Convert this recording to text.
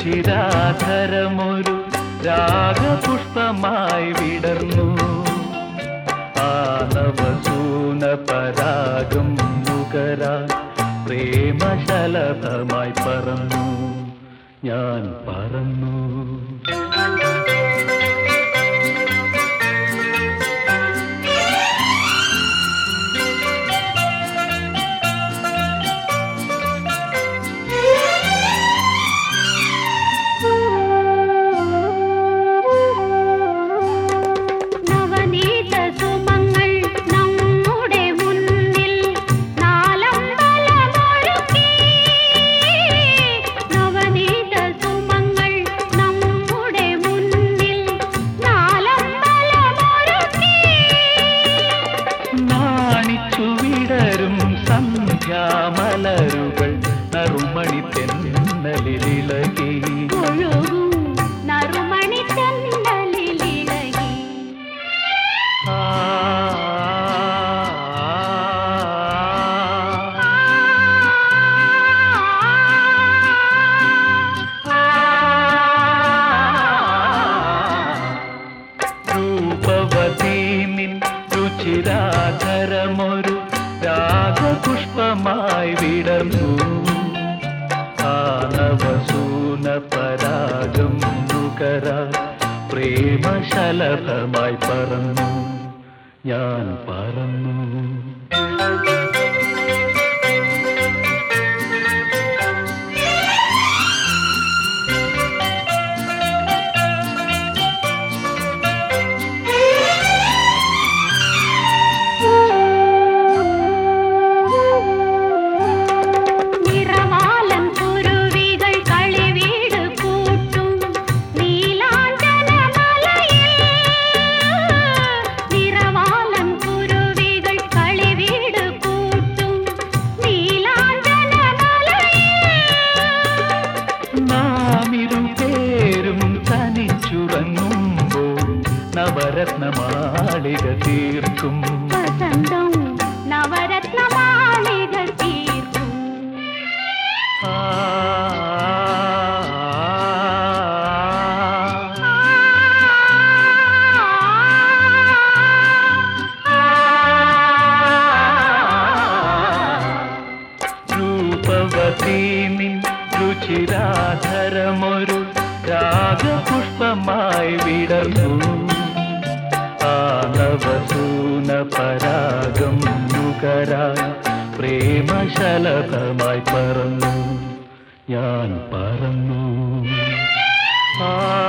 രുചിരാധരമൊരു രാഗപുഷ്പമായി വിടർന്നു ആനവസൂന പരാഗം നുകരാ പ്രേമശലഭമായി പറന്നു ഞാൻ പറന്നു നവനീത സുമങ്ങൾ നമ്മുടെ മുന്നിൽ നാലമ്പലമൊരുക്കി നവനീത സുമങ്ങൾ നമ്മുടെ മുന്നിൽ നാലമ്പലമൊരുക്കി നാണിച്ചു വിടരും സന്ധ്യാമലരുകൾ നറുമണി തെന്നലിളകി ഒഴുകും നറുമണി തെന്നലിലിളകി ആ രൂപവതീനിൻ രുചിരാധരമൊരു രാഗപുഷ്പമായി വിടർന്നു ആനവസൂന പരാഗം നുകര പ്രേമശലഭമായി പറന്നു ഞാൻ പറന്നു നിറവാലൻ കുരുവികൾ കളിവീട് കൂട്ടും നീലാഞ്ചന മലയിൽ നിറവാലൻ കുരുവികൾ കളിവീട് കൂട്ടും നീലാഞ്ചന മലയിൽ നാമിരു പേരും തനിച്ചുറങ്ങുമ്പോൾ നവരത്ന മാളിക തീർക്കും വസന്തം നവരത്ന മാളിക തീർക്കും ആ രൂപവതീനിൻ രുചിരാധരമൊരു രാഗപുഷ്പമായി വിടർന്നു ആനവസൂന പരാഗം നുകരാ പ്രേമശലഭമായി പറന്നു ഞാൻ പറന്നു ആ